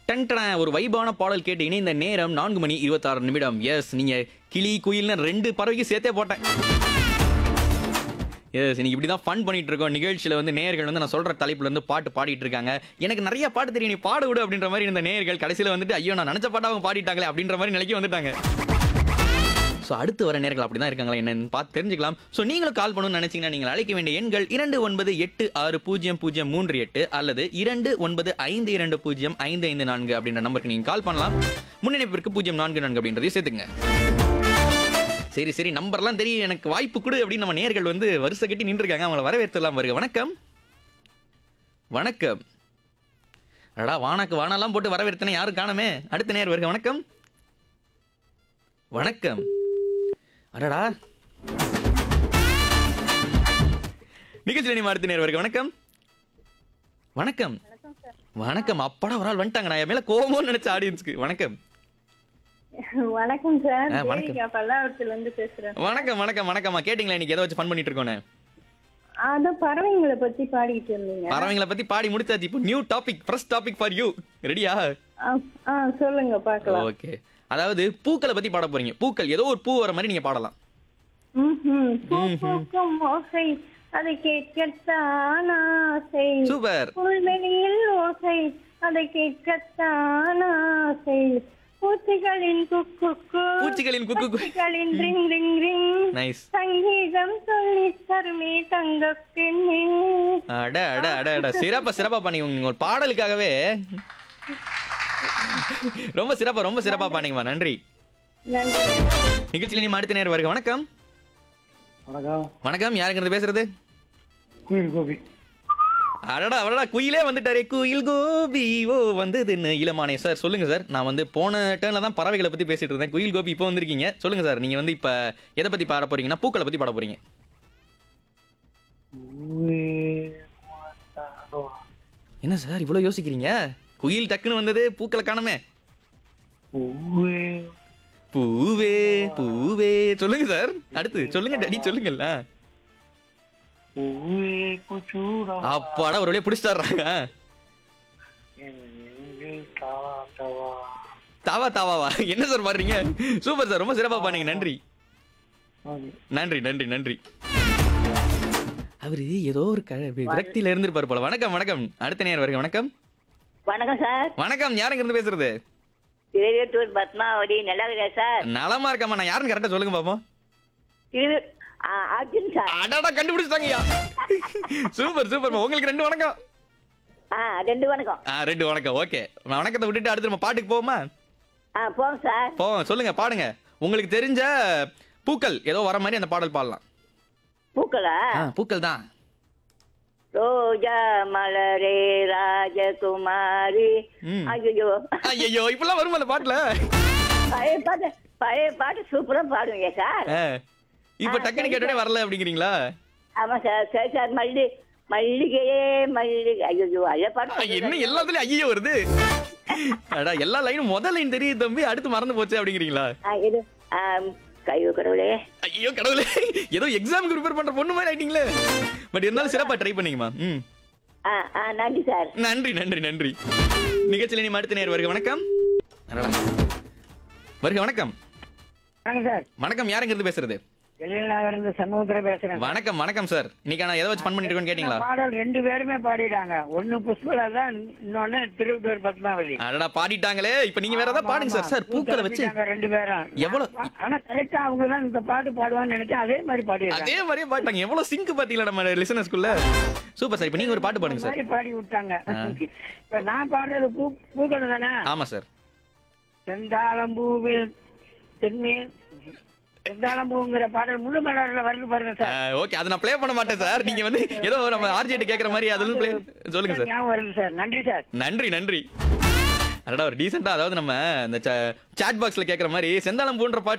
டன்டன ஒரு வைபான பாடல் கேட்டு இணைந்த நேரம் நான்கு மணி இருபத்தாறு நிமிடம் எஸ் நீங்க கிளி குயில்னு ரெண்டு பறவைக்கு சேர்த்தே போட்டேன் எஸ் இன்னைக்கு இப்படி தான் ஃபன் பண்ணிட்டு இருக்கோம் நிகழ்ச்சியில் வந்து நேயர்கள் வந்து நான் சொல்ற தலைப்புல இருந்து பாட்டு பாடிட்டு இருக்காங்க எனக்கு நிறைய பாட்டு தெரியும் நீ பாட விடு அப்படின்ற மாதிரி இந்த நேயர்கள் கடைசியில் வந்துட்டு ஐயோ நான் நினைச்ச பாட்டு அவங்க பாடிட்டாங்களே அப்படின்ற மாதிரி நிலைக்கு வந்துட்டாங்க ஸோ அடுத்து வர நேர்கள் அப்படி தான் இருக்காங்களா என்னன்னு பார்த்து தெரிஞ்சுக்கலாம் ஸோ நீங்களும் கால் பண்ணணும்னு நினைச்சீங்கன்னா நீங்கள் அழைக்க வேண்டிய எண்கள் இரண்டு ஒன்பது எட்டு ஆறு பூஜ்ஜியம் பூஜ்ஜியம் மூன்று எட்டு அல்லது இரண்டு ஒன்பது ஐந்து இரண்டு பூஜ்ஜியம் ஐந்து ஐந்து நான்கு அப்படின்ற நம்பருக்கு நீங்கள் கால் பண்ணலாம் முன்னிணைப்பிற்கு பூஜ்ஜியம் நான்கு நான்கு அப்படின்றதையும் சேர்த்துங்க சரி சரி நம்பர்லாம் தெரியும் எனக்கு வாய்ப்பு கொடு அப்படின்னு நம்ம நேர்கள் வந்து வரிசை கட்டி நின்றுருக்காங்க அவங்கள வரவேற்றலாம் வருக வணக்கம் வணக்கம் அடடா வானாக்கு வானாலாம் போட்டு வரவேற்றனே யாரும் காணமே அடுத்த நேர் வருக வணக்கம் வணக்கம் அடடா நிகழ்ச்சி நீ அடுத்த நேர் வருக வணக்கம் வணக்கம் வணக்கம் அப்பாடா ஒரு ஆள் வந்துட்டாங்க நான் என் மேல கோவமோன்னு நினைச்ச ஆடியன்ஸ்க்கு வணக்கம் வணக்கம் சார் ஆ, வணக்கம். தேவிகா பல்லாவரத்துல இருந்து பேசுறேன் வணக்கம் வணக்கம் வணக்கம்மா கேட்டிங்களா இன்னைக்கு எதை வச்சு ஃபன் பண்ணிட்டு இருக்கோன்னு அதான் பறவைங்களை பத்தி பாடிட்டு இருந்தீங்க பறவைங்களை பத்தி பாடி முடிச்சாச்சு இப்போ new topic first topic for you ரெடியா ஆ, ஆ சொல்லுங்க பாக்கலாம் ஓகே அதாவது பூக்களை பத்தி பாட போறீங்க பூக்கள் ஏதோ ஒரு பூ வர மாதிரி நீங்க பாடலாம் ம்ஹும். பூ பூக்கும் ஓசை அதை கேட்கத்தான் ஆசை சூப்பர் புல்வெளியில் ஓசை அதை கேட்கத்தான் ஆசை பூச்சிகளின் குக்கு பூச்சிகளின் குக்கு கு- பூச்சிகளின் ரிங் ரிங் ரிங் நைஸ் சங்கீதம் சொல்லி தருமே தங்க பெண்ணே அட அட அட அட சிறப்பா சிறப்பா பண்ணி நீங்க ஒரு பாடலுக்காகவே ரொம்ப சிறப்பா ரொம்ப சிறப்பா பண்ணீங்கம்மா நன்றி நன்றி நிகழ்ச்சியில் நீ அடுத்த நேரம் வருக வணக்கம் வணக்கம் வணக்கம் யாருங்கிறது பேசுறது குயில் கோபி அடடா அடடா குயிலே வந்துட்டாரே குயில் கோபி ஓ வந்ததுன்னு இளமானே சார் சொல்லுங்க சார் நான் வந்து போன டேர்ன்ல தான் பறவைகளை பத்தி பேசிட்டு இருந்தேன் குயில் கோபி இப்போ வந்திருக்கீங்க சொல்லுங்க சார் நீங்க வந்து இப்ப எதை பத்தி பாட போறீங்கன்னா பூக்களை பத்தி பாட போறீங்க என்ன சார் இவ்வளவு யோசிக்கிறீங்க குயில் டக்குன்னு வந்தது பூக்களை காணமே பூவே பூவே சொல்லுங்க சார் அடுத்து சொல்லுங்க டேடி சொல்லுங்கல்ல அப்பாடா ஒரு வழியா பிடிச்சிட்டாடுறாங்க தாவா தாவாவா என்ன சார் பாடுறீங்க சூப்பர் சார் ரொம்ப சிறப்பா பண்ணீங்க நன்றி நன்றி நன்றி நன்றி அவரு ஏதோ ஒரு க விரக்தியில இருந்திருப்பாரு போல வணக்கம் வணக்கம் அடுத்த நேரம் வருங்க வணக்கம் வணக்கம் சார் வணக்கம் யாருங்க இருந்து பேசுறது திருவேட்டூர் பத்மாவதி நல்லா இருக்கா சார் நலமா இருக்கம்மா நான் யாருன்னு கரெக்டா சொல்லுங்க பாப்போம் திரு ஆ, அர்ஜுன் சார் அடாடா கண்டுபிடிச்சிட்டாங்கய்யா சூப்பர் சூப்பர் உங்களுக்கு ரெண்டு வணக்கம் ஆ ரெண்டு வணக்கம் ஆ ரெண்டு வணக்கம் ஓகே வணக்கத்தை விட்டுட்டு அடுத்து நம்ம பாட்டுக்கு போவோமா ஆ போங்க சார் போவோம் சொல்லுங்க பாடுங்க உங்களுக்கு தெரிஞ்ச பூக்கள் ஏதோ வர மாதிரி அந்த பாடல் பாடலாம் பூக்களா ஆ, பூக்கள் தான் ரோஜா மலரே ராஜகுமாரி ம். ஐயோ ஐயோ இப்பெல்லாம் வரும் அந்த பாட்டுல பழைய பாட்டு பழைய பாட்டு சூப்பரா பாடுவீங்க சார் ஆ, இப்ப டக்குனு கேட்டோடனே வரல அப்படிங்கிறீங்களா ஆமா சார் சரி சார் மல்லி மல்லிகையே மல்லிகை ஐயோ அதே ஆ, பாட்டு என்ன எல்லாத்துலயும் ஐயோ வருது அடா எல்லா லைனும் முதல் லைன் தெரியுது தம்பி அடுத்து மறந்து போச்சு அப்படிங்கிறீங்களா ஆ, இது ஆ, கையோ கடவுளே ஐயோ கடவுளே ஏதோ எக்ஸாமுக்கு ப்ரிப்பேர் பண்ற பொண்ணு மாதிரி ஆயிட்டீங்களே பட் இருந்தாலும் சிறப்பா ட்ரை பண்ணீங்கம்மா ம் ஆ ஆ நன்றி சார் நன்றி நன்றி நன்றி நிகழ்ச்சியில் நீ அடுத்த நேர் வருக வணக்கம் அடடா. வருக வணக்கம் வணக்கம் சார் வணக்கம் யாருங்கிறது பேசுறது வெளிநாடு இருந்து சண்முகத்துல பேசுறேன் வணக்கம் வணக்கம் சார் இன்னைக்கு நான் எதை வச்சு ஃபன் பண்ணிட்டு இருக்கோன்னு கேட்டீங்களா பாடல் ரெண்டு பேருமே பாடிட்டாங்க ஒண்ணு புஷ்பலா தான் இன்னொன்னு திருவள்ளூர் பத்மாவதி அடடா பாடிட்டாங்களே இப்ப நீங்க வேற ஏதாவது பாடுங்க சார் சார் பூக்களை வச்சு பாடிட்டாங்க ரெண்டு பேரும் எவ்வளவு- ஆனா கரெக்டா அவங்க தான் இந்த பாட்டு பாடுவான்னு நினைச்சேன் அதே மாதிரி பாடிடுறாங்க அதே மாதிரியே பாட்டாங்க எவ்வளவு சிங்க் பாத்தீங்களா நம்ம லிசனர்ஸ்குள்ள சூப்பர் சார் இப்ப நீங்க ஒரு பாட்டு பாடுங்க சார் மாதிரி பாடி விட்டாங்க இப்ப நான் பாடுறது பூ பூக்கள் தானே ஆமா சார் செந்தாளம் பூவில் தென்மேல் செந்தாளம் பூங்கிற பாடல் முழு மலர்ல வருது பாருங்க சார் ஓகே அதை நான் ப்ளே பண்ண மாட்டேன் சார் நீங்க வந்து ஏதோ நம்ம ஆர்ஜிட்ட கேக்குற மாதிரி அதெல்லாம் ப்ளே சொல்லுங்க சார் ஞாபகம் வருது சார் நன்றி சார் நன்றி நன்றி அடடா ஒரு டீசெண்டா அதாவது நம்ம இந்த சாட் பாக்ஸ்ல கேக்குற மாதிரி செந்தாளம் பூன்ற பாட்டு